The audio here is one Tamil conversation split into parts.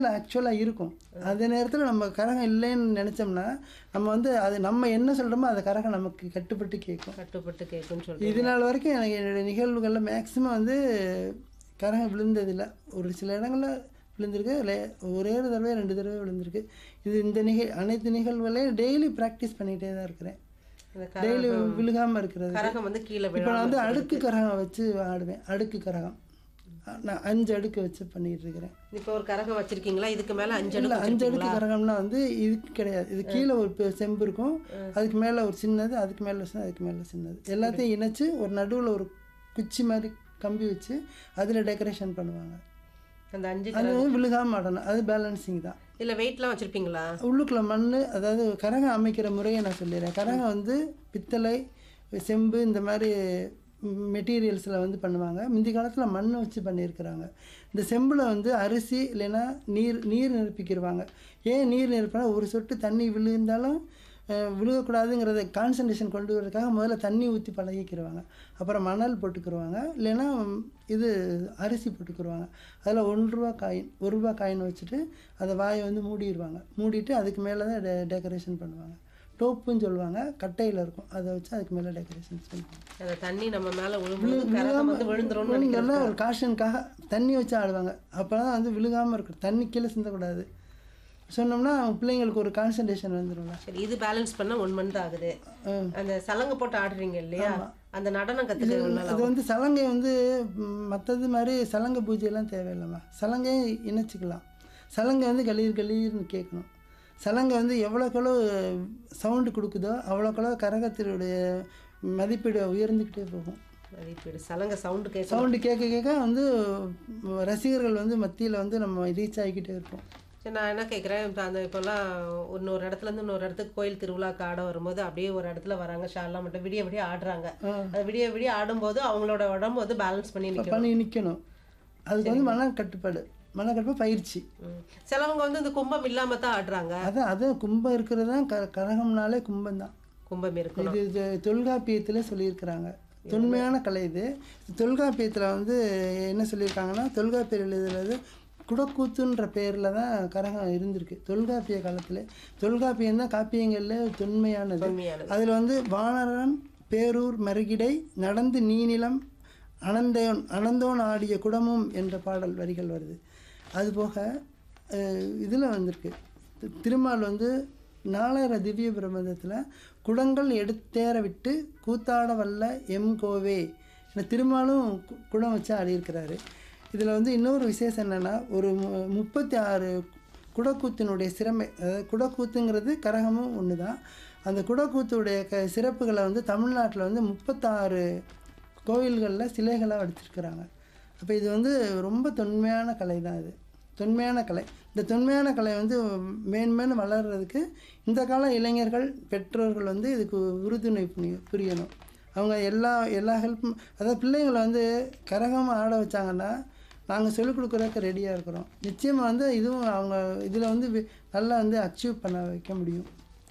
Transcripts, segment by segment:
ஆக்சுவலாக இருக்கும் அந்த நேரத்தில் நம்ம கரகம் இல்லைன்னு நினச்சோம்னா நம்ம வந்து அது நம்ம என்ன சொல்கிறோமோ அந்த கரகம் நமக்கு கட்டுப்பட்டு கேட்கும் கட்டுப்பட்டு கேட்குன்னு சொல்றீங்க இது நாள் வரைக்கும் எனக்கு என்னுடைய நிகழ்வுகளில் மேக்ஸிமம் வந்து கரகம் விழுந்ததில்லை ஒரு சில இடங்களில் விழுந்திருக்கு லே ஒரே ஒரு தடவை ரெண்டு தடவை விழுந்திருக்கு இது இந்த நிகழ் அனைத்து நிகழ்வுகளையும் டெய்லி ப்ராக்டிஸ் பண்ணிகிட்டே தான் இருக்கிறேன் இந்த டெய்லி விழுகாமல் இருக்கிறது கரகம் வந்து கீழே இப்போ விழாம நான் வந்து அடுக்கு கரகம் வச்சு ஆடுவேன் அடுக்கு கரகம் நான் அஞ்சு அடுக்கு வச்சு பண்ணிகிட்டு இருக்கிறேன் இப்போ ஒரு கரகம் வச்சிருக்கீங்களா இதுக்கு மேல அஞ்சு இல்லை அடுக்கு அஞ்சு அடுக்கு கரகம்னா வந்து இதுக்கு கிடையாது இது கீழே ஒரு பெ- செம்பு இருக்கும் அதுக்கு மேலே ஒரு சின்னது அதுக்கு மேலே சின்னது அதுக்கு மேலே சின்னது எல்லாத்தையும் இணைச்சு ஒரு நடுவில் ஒரு குச்சி மாதிரி கம்பி வச்சு அதில் டெக்கரேஷன் பண்ணுவாங்க அந்த அஞ்சு அது வந்து விழுகாம ஆடணும் அது பேலன்சிங் தான் இல்ல வெயிட்லாம் வச்சிருப்பீங்களா உள்ளுக்குள்ள மண் அதாவது கரகம் அமைக்கிற முறையை நான் சொல்லிடுறேன் கரகம் வந்து பித்தளை செம்பு இந்த மாதிரி மெட்டீரியல்ஸில் வந்து பண்ணுவாங்க முந்தி காலத்தில் மண் வச்சு பண்ணியிருக்கிறாங்க இந்த செம்பில் வந்து அரிசி இல்லைன்னா நீர் நீர் நிரப்பிக்கிடுவாங்க ஏன் நீர் நிரப்பினா ஒரு சொட்டு தண்ணி விழுந்தாலும் அஹ், விழுகக்கூடாதுங்கிறத கான்சன்ட்ரேஷன் கொண்டு வரதுக்காக முதல்ல தண்ணி ஊற்றி பழகிக்கிடுவாங்க அப்புறம் மணல் போட்டுக்கிடுவாங்க இல்லைன்னா ம், இது அரிசி போட்டுக்கிடுவாங்க அதில் ஒன்று ரூபா காயின் ஒரு ரூபா காயின் வச்சுட்டு அதை வாயை வந்து மூடிடுவாங்க மூடிட்டு அதுக்கு மேலே தான் டெ டெக்கரேஷன் பண்ணுவாங்க டோப்புன்னு சொல்லுவாங்க கட்டையில் இருக்கும் அதை வச்சு அதுக்கு மேலே டெக்கரேஷன் பண்ணுவாங்க அந்த தண்ணி நம்ம மேல விழும்போது கரகம் வந்து விழுந்துரும்னு நினைக்கிறேன் விழுந்தோம்னா ஒரு காஷனுக்காக தண்ணி வச்சு ஆடுவாங்க அப்போ தான் வந்து விழுகாமல் இருக்கும் தண்ணி கீழே சிந்தக்கூடாது சொன்னோம்னா பிள்ளைங்களுக்கு ஒரு கான்சன்ட்ரேஷன் வந்துடும்ல சரி இது பேலன்ஸ் பண்ண ஒன் மந்த் ஆகுது அந்த சலங்கை போட்டு ஆடுறீங்க இல்லையா அந்த நடனம் கத்துக்க அது வந்து சலங்கை வந்து மற்றது மாதிரி சலங்கை பூஜையெல்லாம் தேவையில்லைம்மா சலங்கை இணைச்சிக்கலாம் சலங்கை வந்து கலீர் கலீர்னு கேட்கணும் சலங்கை வந்து எவ்வளோக்களோ சவுண்டு கொடுக்குதோ அவ்வளோக்களோ கரகத்தினுடைய மதிப்பீடு உயர்ந்துக்கிட்டே போகும் மதிப்பீடு சலங்கை சவுண்டு கேட்க சவுண்டு கேட்க கேட்க வந்து ரசிகர்கள் வந்து மத்தியில் வந்து நம்ம ரீச் ஆகிக்கிட்டே இருப்போம் சரி நான் என்ன கேட்குறேன் இப்போ அந்த இப்போல்லாம் இன்னொரு இடத்துல இருந்து இன்னொரு இடத்துக்கு கோயில் திருவிழாக்கு ஆட வரும்போது அப்படியே ஒரு இடத்துல வராங்க ஷால்லாம் மட்டும் விடிய விடிய ஆடுறாங்க அது விடிய விடிய ஆடும்போது அவங்களோட உடம்பு வந்து பேலன்ஸ் பண்ணி நிற்கும் பண்ணி நிற்கணும் அதுக்கு வந்து மன கட்டுப்பாடு மன கட்டுப்பாடு பயிற்சி சிலவங்க வந்து இந்த கும்பம் இல்லாம தான் ஆடுறாங்க அதான் அதான் கும்பம் இருக்கிறது தான் க கரகம்னாலே கும்பம் தான் கும்பம் இருக்கும் இது இது தொல்காப்பியத்தில் சொல்லியிருக்கிறாங்க தொன்மையான கலை இது தொல்காப்பியத்தில் வந்து என்ன சொல்லியிருக்காங்கன்னா தொல்காப்பியர் எழுதுறது குடக்கூத்துன்ற பேரில் தான் கரகம் இருந்திருக்கு தொல்காப்பிய காலத்தில் தொல்காப்பியம் தான் காப்பியங்களில் தொன்மையானது தொன்மையானது. அதில் வந்து வானரன் பேரூர் மருகிடை நடந்து நீநிலம் அனந்தோன் அனந்தோன் ஆடிய குடமும் என்ற பாடல் வரிகள் வருது அதுபோக இதில் வந்திருக்கு தி- திருமால் வந்து நாலாயிர திவ்ய பிரபந்தத்தில் குடங்கள் எடுத்தேற விட்டு கூத்தாட வல்ல எம் கோவே என திருமாலும் கு- குடம் வச்சு ஆடியிருக்கிறாரு இதில் வந்து இன்னொரு விசேஷம் என்னென்னா ஒரு மு- முப்பத்தி ஆறு குடக்கூத்தினுடைய சிறமை அதாவது குடக்கூத்துங்கிறது கரகமும் ஒன்று தான் அந்த குடக்கூத்துடைய க சிறப்புகளை வந்து தமிழ்நாட்டில் வந்து முப்பத்தாறு கோவில்களில் சிலைகளாக வடிச்சிருக்கிறாங்க அப்போ இது வந்து ரொம்ப தொன்மையான கலை தான் இது தொன்மையான கலை இந்த தொன்மையான கலை வந்து மேன்மேலும் வளர்கிறதுக்கு இந்த கால இளைஞர்கள் பெற்றோர்கள் வந்து இதுக்கு உறுதுணை புரிய- புரியணும் அவங்க எல்லா எல்லா ஹெல்ப்பும் அதாவது பிள்ளைங்களை வந்து கரகமாக ஆட வச்சாங்கன்னா நாங்கள் சொல்லிக் கொடுக்குறதுக்கு ரெடியாக இருக்கிறோம் நிச்சயமாக வந்து இதுவும் அவங்க இதில் வந்து வி- நல்லா வந்து அச்சீவ் பண்ண வைக்க முடியும்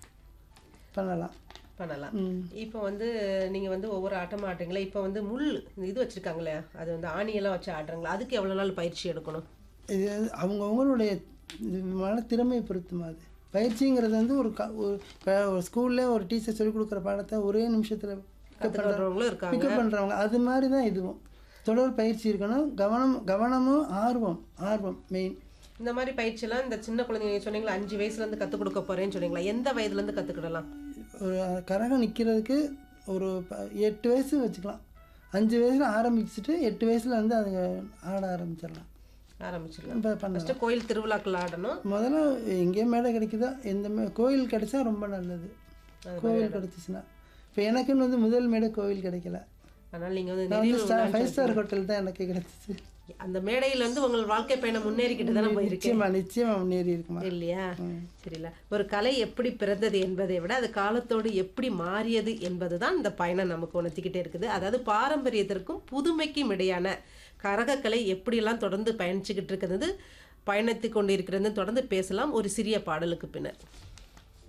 பண்ணலாம் பண்ணலாம் ம். இப்போ வந்து நீங்க வந்து ஒவ்வொரு ஆட்டமா ஆடுறீங்களா இப்போ வந்து முள் இந்த இது வச்சிருக்காங்களே அது வந்து ஆணியெல்லாம் வச்சு ஆடுறாங்களா அதுக்கு எவ்வளவு நாள் பயிற்சி எடுக்கணும் இது அவங்கவுங்களுடைய மன திறமையை பொறுத்துமா அது பயிற்சிங்கிறது வந்து ஒரு க ஒரு இப்போ ஒரு ஸ்கூல்ல ஒரு டீச்சர் சொல்லிக் கொடுக்குற பாடத்தை ஒரே நிமிஷத்தில் கத்துக்கிறவங்களும் இருக்காங்க பிக்கப் பண்ணுறவங்க அது மாதிரி தான் இதுவும் தொடர் பயிற்சி இருக்கணும் கவனம் கவனமும் ஆர்வம் ஆர்வம் மெயின் இந்த மாதிரி பயிற்சியெல்லாம் இந்த சின்ன குழந்தைங்க நீங்க சொன்னீங்களா அஞ்சு வயசுல இருந்து கத்துக் கொடுக்க போறேன்னு சொன்னீங்களா எந்த வயதுல இருந்து கத்துக்கிடலாம் ஒரு கரகம் நிற்கிறதுக்கு ஒரு ப- எட்டு வயசு வச்சுக்கலாம் அஞ்சு வயசில் ஆரம்பிச்சுட்டு எட்டு வயசில் வந்து அதுங்க ஆட ஆரம்பிச்சிடலாம் ஆரம்பிச்சிடலாம் இப்போ பண்ண ஃபர்ஸ்ட் கோயில் திருவிழாக்கள் ஆடணும் முதல்ல எங்கே மேடை கிடைக்குதோ எந்த மே கோயில் கிடைச்சா ரொம்ப நல்லது கோவில் கிடைச்சிச்சுன்னா இப்போ எனக்குன்னு வந்து முதல் மேடை கோவில் கிடைக்கல அதனால நீங்க வந்து நான் நிறைய வந்து ஸ்டார் ஃபைவ் ஸ்டார் ஹோட்டல் தான் எனக்கு கிடைச்சிச்சு அந்த மேடையில இருந்து உங்கள் வாழ்க்கை பயணம் முன்னேறிக்கிட்டு தானே போயிருக்கு நிச்சயமா நிச்சயமா முன்னேறி இருக்குமா இல்லையா சரில ஒரு கலை எப்படி பிறந்தது என்பதை விட அது காலத்தோடு எப்படி மாறியது என்பதுதான் இந்த பயணம் நமக்கு உணர்த்திக்கிட்டே இருக்குது அதாவது பாரம்பரியத்திற்கும் புதுமைக்கும் இடையான கரகக்கலை எப்படியெல்லாம் தொடர்ந்து பயணிச்சுக்கிட்டு இருக்கிறது பயணித்து கொண்டு இருக்கிறது தொடர்ந்து பேசலாம் ஒரு சிறிய பாடலுக்கு பின்னர்